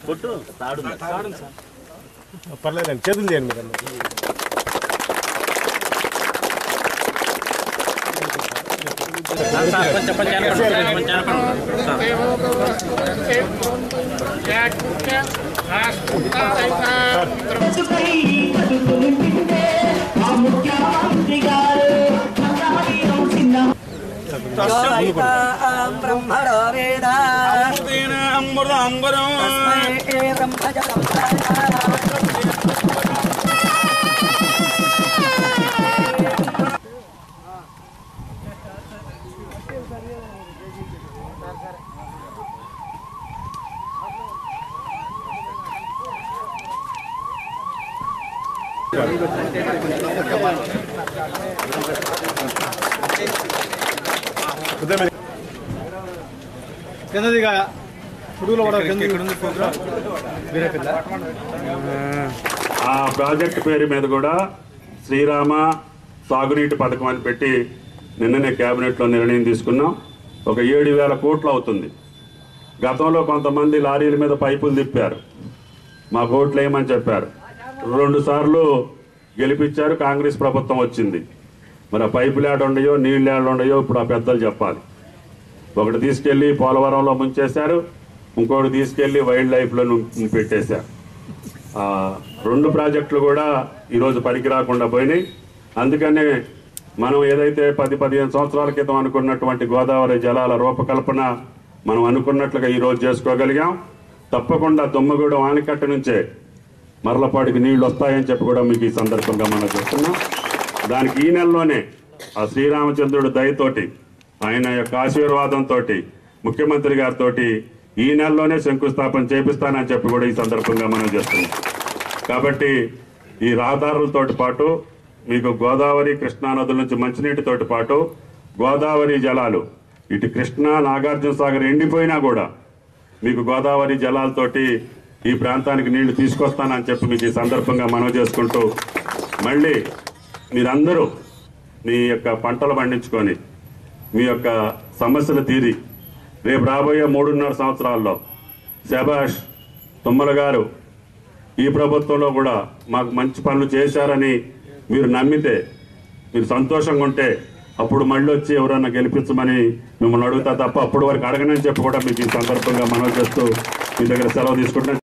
కొట్టు తాడు పర్లేదండి చేతులు చేయండి మీరు అన్నది. కొంచెం కొంచెం వెనకండి, కొంచెం వెనకండి. సార్. బ్రహ్మణో వేద తస్మై బ్రహ్మజ ఉదయం కిందదిగా పురుగుల పడవ కింద వేరే కింద ఆ ప్రాజెక్ట్ పేరు మీద కూడా శ్రీరామ సాగునీటి పథకం అని పెట్టి నిన్ననే కేబినెట్లో నిర్ణయం తీసుకున్నాం ఒక ఏడు వేల కోట్లు అవుతుంది గతంలో కొంతమంది లారీల మీద పైపులు తిప్పారు మా కోట్లు వేయమని చెప్పారు రెండు సార్లు గెలిపించారు కాంగ్రెస్ ప్రభుత్వం వచ్చింది మరి ఆ పైపులు ఏడ ఉండయో నీళ్ళు ఏడ ఉండయో ఇప్పుడు ఆ పెద్దలు చెప్పాలి ఒకటి తీసుకెళ్లి పోలవరంలో ముంచేశారు ఇంకోటి తీసుకెళ్లి వైల్డ్ లైఫ్లో ను- పెట్టేశారు ఆ, రెండు ప్రాజెక్టులు కూడా ఈరోజు పనికి రాకుండా పోయినాయి అందుకనే మనం ఏదైతే పది పదిహేను సంవత్సరాల క్రితం అనుకున్నటువంటి గోదావరి జలాల రూపకల్పన మనం అనుకున్నట్లుగా ఈరోజు చేసుకోగలిగాం తప్పకుండా దుమ్మగూడెం ఆనకట్ట నుంచే మరలపాటికి నీళ్లు వస్తాయని చెప్పి కూడా మీకు ఈ సందర్భంగా మనం చెప్తున్నాం దానికి ఈ నెలలోనే ఆ శ్రీరామచంద్రుడు దయతోటి ఆయన యొక్క ఆశీర్వాదంతో ముఖ్యమంత్రి గారితో ఈ నెలలోనే శంకుస్థాపన చేపిస్తానని చెప్పి కూడా ఈ సందర్భంగా మనం చేస్తున్నాం కాబట్టి ఈ రహదారులతోటి పాటు మీకు గోదావరి కృష్ణా నదుల నుంచి మంచినీటితోటి పాటు గోదావరి జలాలు ఇటు కృష్ణా నాగార్జున సాగర్ ఎండిపోయినా కూడా మీకు గోదావరి జలాలతోటి ఈ ప్రాంతానికి నీళ్లు తీసుకొస్తానని చెప్పి మీకు ఈ సందర్భంగా మనవి చేసుకుంటూ మళ్ళీ మీరందరూ మీ యొక్క పంటలు పండించుకొని మీ యొక్క సమస్యలు తీరి రేపు రాబోయే మూడున్నర సంవత్సరాల్లో శభాష్ తుమ్మల గారు ఈ ప్రభుత్వంలో కూడా మాకు మంచి పనులు చేశారని మీరు నమ్మితే మీరు సంతోషంగా ఉంటే అప్పుడు మళ్ళీ వచ్చి ఎవరన్నా గెలిపించమని మిమ్మల్ని అడుగుతా తప్ప అప్పటి వరకు అడగనని చెప్పి కూడా మీకు ఈ సందర్భంగా మనవి చేస్తూ మీ దగ్గర సెలవు తీసుకుంటున్నాను